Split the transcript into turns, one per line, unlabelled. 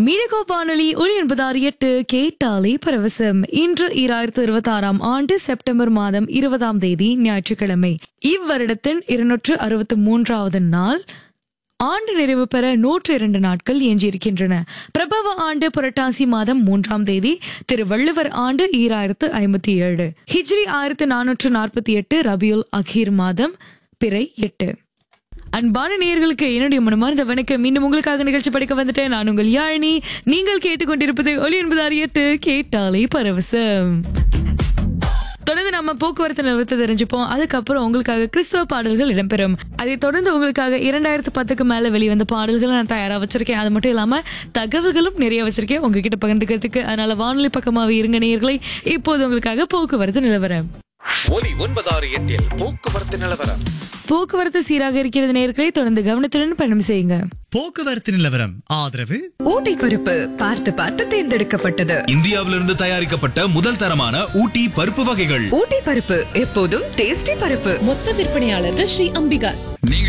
மீடிகோ வானொலி ஒளி என்பதாறு எட்டு கேட்டாலே பரவசம் இன்று ஈராயிரத்து இருபத்தி ஆறாம் ஆண்டு செப்டம்பர் மாதம் இருபதாம் தேதி ஞாயிற்றுக்கிழமை இவ்வருடத்தின் இருநூற்று அறுபத்தி மூன்றாவது நாள் ஆண்டு நிறைவு பெற நூற்று இரண்டு நாட்கள் எஞ்சியிருக்கின்றன பிரபவ ஆண்டு புரட்டாசி மாதம் மூன்றாம் தேதி திருவள்ளுவர் ஆண்டு ஈராயிரத்து ஐம்பத்தி ஏழு ஹிஜ்ரி ஆயிரத்து நானூற்று நாற்பத்தி எட்டு ரபியுல் அகீர் மாதம் பிறை எட்டு அன்பான நேயர்களுக்கு என்னுடைய மனமார்ந்த வணக்கம் மீண்டும் உங்களுக்காக நிகழ்ச்சி படிக்க வந்துட்டேன் நான் உங்கள் யாழினி நீங்கள் கேட்டுக்கொண்டிருப்பது ஒலி என்பதார் எட்டு கேட்டாலே பரவசம் தொடர்ந்து நம்ம போக்குவரத்து நிறுவனத்தை தெரிஞ்சுப்போம் அதுக்கப்புறம் உங்களுக்காக கிறிஸ்துவ பாடல்கள் இடம்பெறும் அதை தொடர்ந்து உங்களுக்காக இரண்டாயிரத்து பத்துக்கு மேல வெளிவந்த பாடல்கள் நான் தயாரா வச்சிருக்கேன் அது மட்டும் இல்லாம தகவல்களும் நிறைய வச்சிருக்கேன் உங்ககிட்ட பகிர்ந்துக்கிறதுக்கு அதனால வானொலி பக்கமாவே இருங்க நேயர்களை இப்போது உங்களுக்காக போக்குவரத்து நிலவரம்
ஒலி ஒன்பதாறு எட்டில் போக்குவரத்து நிலவரம்
போக்குவரத்து சீராக இருக்கிறது நேர்களை தொடர்ந்து கவனத்துடன் பயணம் செய்யுங்க
போக்குவரத்து நிலவரம் ஆதரவு
ஊட்டி பருப்பு பார்த்து பார்த்து தேர்ந்தெடுக்கப்பட்டது
இந்தியாவிலிருந்து தயாரிக்கப்பட்ட முதல் தரமான ஊட்டி பருப்பு வகைகள்
ஊட்டி பருப்பு எப்போதும் டேஸ்டி பருப்பு
மொத்த விற்பனையாளர்கள் ஸ்ரீ அம்பிகாஸ்
நீங்கள்